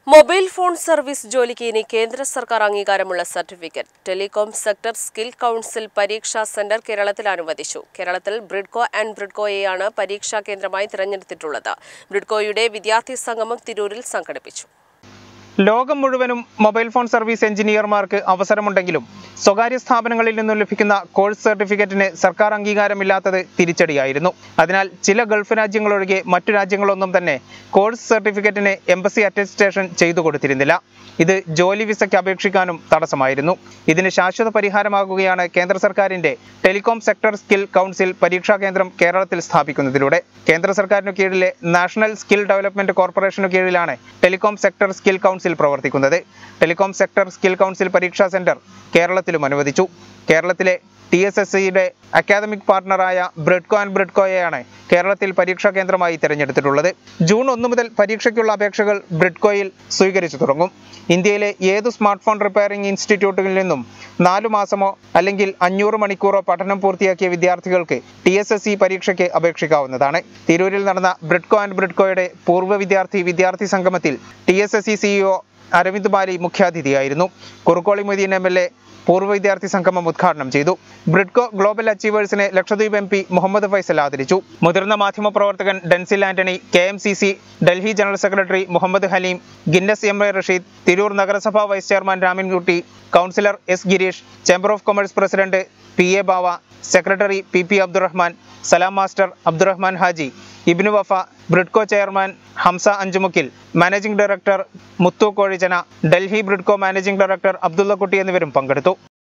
mobile phone service ജോലിക്ക് ഇനി കേന്ദ്ര സർക്കാർ അംഗീകാരമുള്ള certificate telecom sector skill council പരീക്ഷാ സെന്റർ കേരളത്തിൽ അനുവദിച്ചു കേരളത്തിൽ ബ്രിഡ്കോ ആൻഡ് ബ്രിഡ്കോയെയാണ് പരീക്ഷാ കേന്ദ്രമായി തിരഞ്ഞെടുത്തിട്ടുള്ളത് ബ്രിഡ്കോയുടെ വിദ്യാർത്ഥി സംഗമം തിരൂരിൽ സംഘടിപ്പിച്ചു ലോകം മുഴുവനും മൊബൈൽ ഫോൺ സർവീസ് എഞ്ചിനീയർമാർക്ക് അവസരമുണ്ടെങ്കിലും സ്വകാര്യ സ്ഥാപനങ്ങളിൽ നിന്നും ലഭിക്കുന്ന കോഴ്സ് സർട്ടിഫിക്കറ്റിന് സർക്കാർ അംഗീകാരമില്ലാത്തത് തിരിച്ചടിയായിരുന്നു അതിനാൽ ചില ഗൾഫ് രാജ്യങ്ങളൊഴികെ മറ്റു രാജ്യങ്ങളൊന്നും തന്നെ കോഴ്സ് സർട്ടിഫിക്കറ്റിന് എംബസി അറ്റസ്റ്റേഷൻ ചെയ്തു കൊടുത്തിരുന്നില്ല ഇത് ജോലി വിസയ്ക്ക് അപേക്ഷിക്കാനും തടസ്സമായിരുന്നു ഇതിന് ശാശ്വത പരിഹാരമാകുകയാണ് കേന്ദ്ര സർക്കാരിന്റെ ടെലികോം സെക്ടർ സ്കിൽ കൗൺസിൽ പരീക്ഷാ കേന്ദ്രം കേരളത്തിൽ സ്ഥാപിക്കുന്നതിലൂടെ കേന്ദ്ര സർക്കാരിനു കീഴിലെ നാഷണൽ സ്കിൽ ഡെവലപ്മെന്റ് കോർപ്പറേഷനു കീഴിലാണ് ടെലികോം സെക്ടർ സ്കിൽ കൗൺസിൽ പ്രവർത്തിക്കുന്നത് ടെലികോം സെക്ടർ സ്കിൽ കൗൺസിൽ പരീക്ഷാ സെന്റർ കേരളത്തിലും അനുവദിച്ചു കേരളത്തിലെ ടി എസ് എസ് സിയുടെ അക്കാദമിക് പാർട്ണറായ ബ്രിഡ്കോ ആൻഡ് ബ്രിഡ്കോയെയാണ് കേരളത്തിൽ പരീക്ഷാ കേന്ദ്രമായി തിരഞ്ഞെടുത്തിട്ടുള്ളത് ജൂൺ ഒന്ന് മുതൽ പരീക്ഷയ്ക്കുള്ള അപേക്ഷകൾ ബ്രിഡ്കോയിൽ സ്വീകരിച്ചു തുടങ്ങും ഇന്ത്യയിലെ ഏത് സ്മാർട്ട് ഫോൺ റിപ്പയറിംഗ് ഇൻസ്റ്റിറ്റ്യൂട്ടിൽ നിന്നും നാലു മാസമോ അല്ലെങ്കിൽ അഞ്ഞൂറ് മണിക്കൂറോ പഠനം പൂർത്തിയാക്കിയ വിദ്യാർത്ഥികൾക്ക് ടി എസ് എസ് സി പരീക്ഷയ്ക്ക് അപേക്ഷിക്കാവുന്നതാണ് തിരൂരിൽ നടന്ന ബ്രിഡ്കോ ആൻഡ് ബ്രിഡ്കോയുടെ പൂർവ്വ വിദ്യാർത്ഥി വിദ്യാർത്ഥി സംഗമത്തിൽ T S S C CEO Aravind Bali മുഖ്യാതിഥിയായിരുന്നു Kurukkoli Moideen M L A പൂർവ്വ വിദ്യാർത്ഥി സംഗമം ഉദ്ഘാടനം ചെയ്തു ബ്രിഡ്കോ ഗ്ലോബൽ അച്ചീവേഴ്സിനെ ലക്ഷദ്വീപ് എം പി മുഹമ്മദ് ഫൈസൽ ആദരിച്ചു മുതിർന്ന മാധ്യമപ്രവർത്തകൻ Denzil Antony K M C C Delhi general secretary Muhammad Haleem Guinness M A Rasheed Tirur നഗരസഭാ vice chairman Ramankutty councillor S Girish chamber of commerce president P A Bava secretary P P Abdurahman Salam master Abdurahman Haji Ibnu Wafa Bridco chairman Hamsa അഞ്ചുമുക്കിൽ managing director Muthu Kozhichena Delhi Bridco managing director Abdullakutty എന്നിവരും പങ്കെടുത്തു